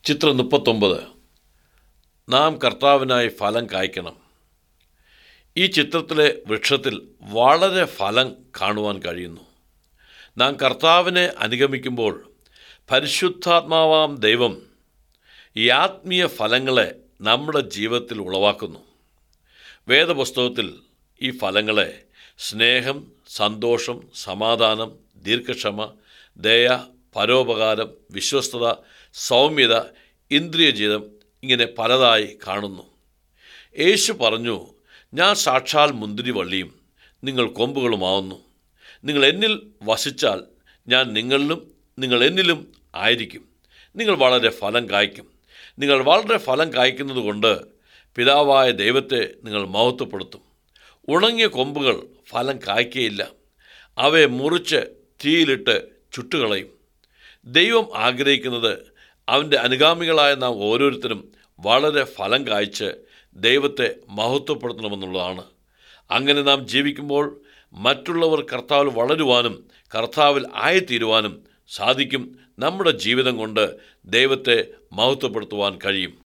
ചിത്രം മുപ്പത്തൊമ്പത് നാം കർത്താവിനായി ഫലം കായ്ക്കണം ഈ ചിത്രത്തിലെ വൃക്ഷത്തിൽ വളരെ ഫലം കാണുവാൻ കഴിയുന്നു നാം കർത്താവിനെ അനുഗമിക്കുമ്പോൾ പരിശുദ്ധാത്മാവാം ദൈവം ഈ ആത്മീയ ഫലങ്ങളെ നമ്മുടെ ജീവിതത്തിൽ ഉളവാക്കുന്നു വേദപുസ്തകത്തിൽ ഈ ഫലങ്ങളെ സ്നേഹം സന്തോഷം സമാധാനം ദീർഘക്ഷമ ദയ പരോപകാരം വിശ്വസ്തത സൗമ്യത ഇന്ദ്രിയജിതം ഇങ്ങനെ പലതായി കാണുന്നു യേശു പറഞ്ഞു ഞാൻ സാക്ഷാൽ മുന്തിരിവള്ളിയും നിങ്ങൾ കൊമ്പുകളുമാവുന്നു നിങ്ങൾ എന്നിൽ വസിച്ചാൽ ഞാൻ നിങ്ങളിലും നിങ്ങൾ എന്നിലും ആയിരിക്കും നിങ്ങൾ വളരെ ഫലം കായ്ക്കും നിങ്ങൾ വളരെ ഫലം കായ്ക്കുന്നത് കൊണ്ട് പിതാവായ ദൈവത്തെ നിങ്ങൾ മഹത്വപ്പെടുത്തും ഉണങ്ങിയ കൊമ്പുകൾ ഫലം കായ്ക്കയില്ല അവയെ മുറിച്ച് തീയിലിട്ട് ചുട്ടുകളയും ദൈവം ആഗ്രഹിക്കുന്നത് അവൻ്റെ അനുഗാമികളായ നാം ഓരോരുത്തരും വളരെ ഫലം കായ്ച്ച് ദൈവത്തെ മഹത്വപ്പെടുത്തണമെന്നുള്ളതാണ് അങ്ങനെ നാം ജീവിക്കുമ്പോൾ മറ്റുള്ളവർ കർത്താവിൽ വളരുവാനും കർത്താവിൽ ആയിത്തീരുവാനും സാധിക്കും നമ്മുടെ ജീവിതം കൊണ്ട് ദൈവത്തെ മഹത്വപ്പെടുത്തുവാൻ കഴിയും